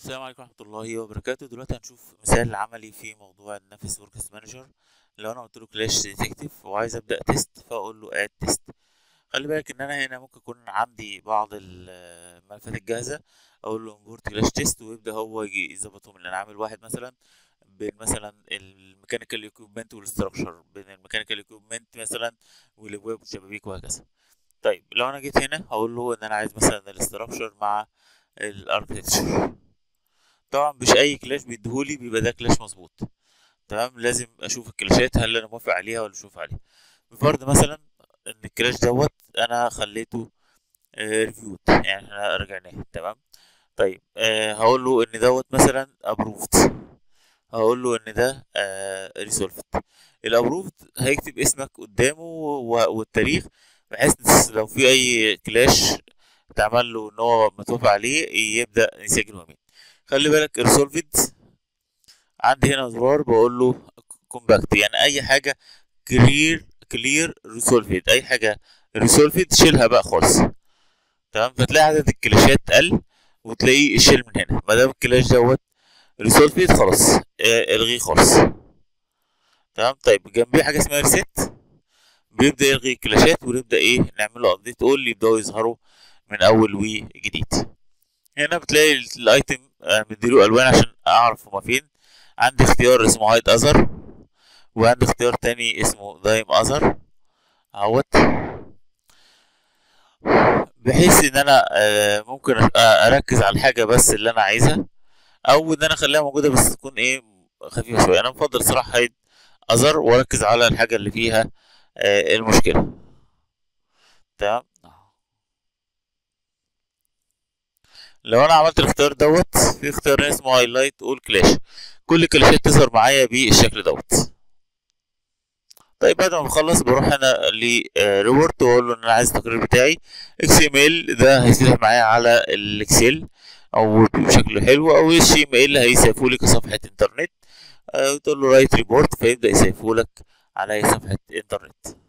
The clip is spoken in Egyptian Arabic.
السلام عليكم ورحمة الله وبركاته دلوقتي هنشوف مثال عملي في موضوع النفس وركس مانجر لو انا قلت له كلاش ديتكتيف وعايز ابدا تيست فاقول له اد تيست خلي بالك ان انا هنا ممكن يكون عندي بعض الملفات الجاهزة اقول له امبورت كلاش تيست ويبدا هو يجي يظبطهم ان انا عامل واحد مثلا بين مثلا الميكانيكال ايكويبمنت والاستراكشر بين الميكانيكال ايكويبمنت مثلا والابواب والشبابيك وهكذا طيب لو انا جيت هنا هقول له ان انا عايز مثلا الاستراكشر مع الاركتكتشر طبعا مش اي كلاش بيديهولي بيبقى ده كلاش مظبوط تمام لازم اشوف الكلاشات هل انا موافق عليها ولا مش موافق عليها بفرض مثلا ان الكلاش دوت انا خليته ريفيود يعني احنا رجعناه تمام طيب آه هقول له ان دوت مثلا ابروفد هقول له ان ده ريسولفد الابروفد هيكتب اسمك قدامه والتاريخ بحيث لو في اي كلاش اتعمل له ان هو متوافق عليه يبدا يسجل مبين خلي بالك ريسولفد عندي هنا زرار بقول له كومباكت يعني اي حاجه كلير كلير ريسولفد اي حاجه ريسولفد شيلها بقى خالص تمام فتلاقي عدد الكلاشات قل وتلاقيه شيل من هنا ما دام الكلاش دوت ريسولفد خلاص اه الغيه خالص تمام طيب جنبيه حاجه اسمها ريسيت بيبدا يلغي الكلاشات ونبدا ايه نعمل له ابديت اول يبداوا يظهروا من اول وجديد هنا بتلاقي الايتم مديله الوان عشان اعرف هما فين عندي اختيار اسمه هايد اذر وعندي اختيار تاني اسمه دايم اذر اهوت بحيث ان انا ممكن اركز على الحاجه بس اللي انا عايزها او ان انا اخليها موجوده بس تكون ايه خفيفه شويه انا بفضل صراحه هايد اذر واركز على الحاجه اللي فيها المشكله تمام لو انا عملت الاختيار دوت في اختيار اسمه هايلايت اول كلاش كل الكلاشات تظهر معايا بالشكل دوت طيب بعد ما بخلص بروح انا لريبورت واقول له ان انا عايز التقرير بتاعي اكس ام ال ده هيفتح معايا على الاكسل او بشكل حلو او اتش ام ال هيسيفه لي كصفحه انترنت تقول له رايت ريبورت فيبدا يسيفه لك على صفحه انترنت